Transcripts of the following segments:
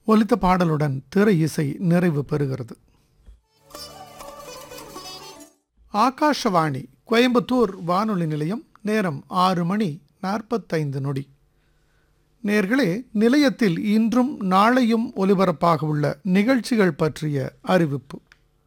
ஒலித்த பாடலுடன் திரை இசை நிறைவு பெறுகிறது ஆகாஷவாணி கோயம்புத்தூர் வானொலி நிலையம் நேரம் ஆறு மணி நாற்பத்தைந்து நொடி நேர்களே நிலையத்தில் இன்றும் நாளையும் ஒலிபரப்பாக உள்ள நிகழ்ச்சிகள் பற்றிய அறிவிப்பு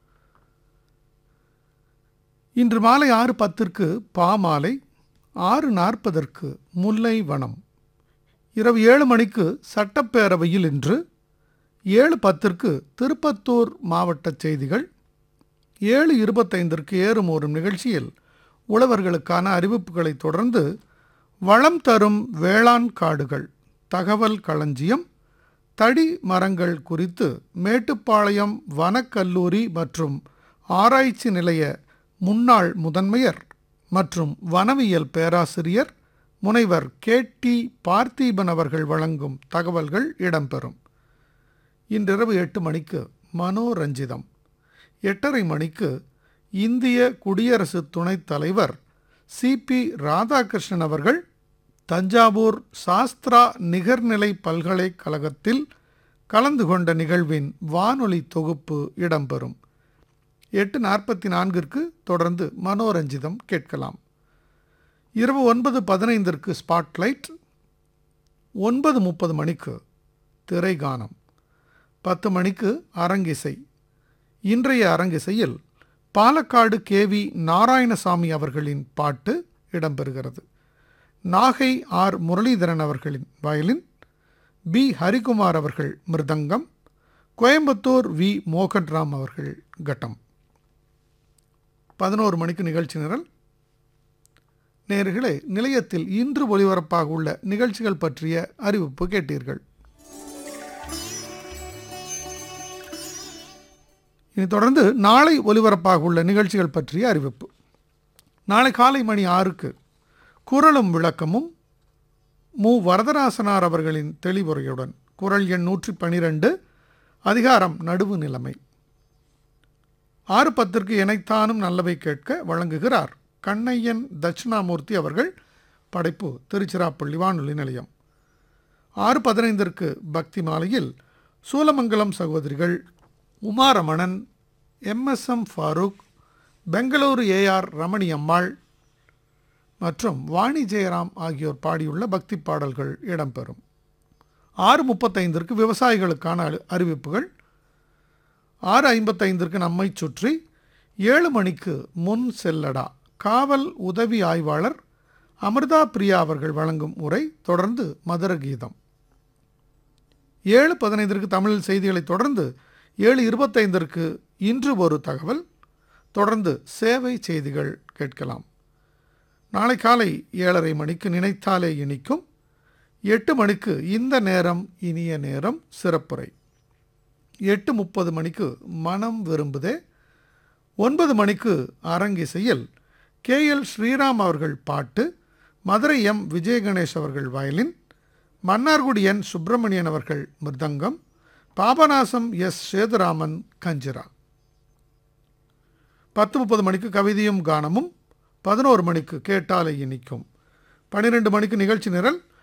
இன்று மாலை ஆறு பத்திற்கு பாமாலை ஆறு நாற்பதற்கு முல்லை வனம் இரவு ஏழு மணிக்கு சட்டப்பேரவையில் இன்று ஏழு பத்திற்கு திருப்பத்தூர் மாவட்ட செய்திகள் ஏழு இருபத்தைந்திற்கு ஏறுமோறும் நிகழ்ச்சியில் உழவர்களுக்கான அறிவிப்புகளை தொடர்ந்து வளம் தரும் வேளாண் காடுகள் தகவல் களஞ்சியம் தடி மரங்கள் குறித்து மேட்டுப்பாளையம் வனக்கல்லூரி மற்றும் ஆராய்ச்சி நிலைய முன்னாள் முதன்மையர் மற்றும் வனவியல் பேராசிரியர் முனைவர் கே டி பார்த்திபன் அவர்கள் வழங்கும் தகவல்கள் இடம்பெறும் இன்றிரவு எட்டு மணிக்கு மனோரஞ்சிதம் எட்டரை மணிக்கு இந்திய குடியரசு துணைத் தலைவர் சிபி ராதாகிருஷ்ணன் அவர்கள் தஞ்சாவூர் சாஸ்திரா நிகர்நிலை பல்கலைக்கழகத்தில் கலந்து கொண்ட நிகழ்வின் வானொலி தொகுப்பு இடம்பெறும் எட்டு நாற்பத்தி நான்கிற்கு தொடர்ந்து மனோரஞ்சிதம் கேட்கலாம் இரவு ஒன்பது பதினைந்திற்கு ஸ்பாட்லைட் ஒன்பது முப்பது மணிக்கு திரைகானம் பத்து மணிக்கு அரங்கிசை இன்றைய அரங்கிசையில் பாலக்காடு கேவி நாராயணசாமி அவர்களின் பாட்டு இடம்பெறுகிறது நாகை ஆர் முரளிதரன் அவர்களின் வயலின் பி ஹரிகுமார் அவர்கள் மிருதங்கம் கோயம்புத்தூர் வி மோகன்ராம் அவர்கள் கட்டம் பதினோரு மணிக்கு நிகழ்ச்சி நிரல் நேர்களே நிலையத்தில் இன்று ஒலிபரப்பாக உள்ள நிகழ்ச்சிகள் பற்றிய அறிவிப்பு கேட்டீர்கள் இனி தொடர்ந்து நாளை ஒலிபரப்பாக உள்ள நிகழ்ச்சிகள் பற்றிய அறிவிப்பு நாளை காலை மணி ஆறுக்கு குரலும் விளக்கமும் மு வரதராசனார் அவர்களின் தெளிவுரையுடன் குரல் எண் நூற்றி பனிரெண்டு அதிகாரம் நடுவு நிலைமை ஆறு பத்திற்கு இணைத்தானும் நல்லவை கேட்க வழங்குகிறார் கண்ணையன் தட்சிணாமூர்த்தி அவர்கள் படைப்பு திருச்சிராப்பள்ளி வானொலி நிலையம் ஆறு பதினைந்திற்கு பக்தி மாலையில் சூலமங்கலம் சகோதரிகள் உமாரமணன் எம்எஸ்எம் ஃபாரூக் பெங்களூரு ஏஆர் ரமணி அம்மாள் மற்றும் வாணி ஜெயராம் ஆகியோர் பாடியுள்ள பக்தி பாடல்கள் இடம்பெறும் ஆறு முப்பத்தைந்திற்கு விவசாயிகளுக்கான அறி- அறிவிப்புகள் ஆறு ஐம்பத்தைந்திற்கு நம்மை சுற்றி ஏழு மணிக்கு முன் செல்லடா காவல் உதவி ஆய்வாளர் அமிர்தா பிரியா அவர்கள் வழங்கும் உரை தொடர்ந்து மதுர கீதம் ஏழு பதினைந்திற்கு தமிழில் செய்திகளை தொடர்ந்து ஏழு இருபத்தைந்திற்கு இன்று ஒரு தகவல் தொடர்ந்து சேவை செய்திகள் கேட்கலாம் நாளை காலை ஏழரை மணிக்கு நினைத்தாலே இனிக்கும் எட்டு மணிக்கு இந்த நேரம் இனிய நேரம் சிறப்புரை எட்டு முப்பது மணிக்கு மனம் விரும்புதே ஒன்பது மணிக்கு அரங்கிசையில் கே எல் ஸ்ரீராம் அவர்கள் பாட்டு மதுரை எம் விஜயகணேஷ் அவர்கள் வயலின் மன்னார்குடி என் சுப்பிரமணியன் அவர்கள் மிருதங்கம் பாபநாசம் எஸ் சேதுராமன் கஞ்சிரா பத்து முப்பது மணிக்கு கவிதையும் கானமும் பதினோரு மணிக்கு கேட்டாலே இனிக்கும் பன்னிரெண்டு மணிக்கு நிகழ்ச்சி நிரல்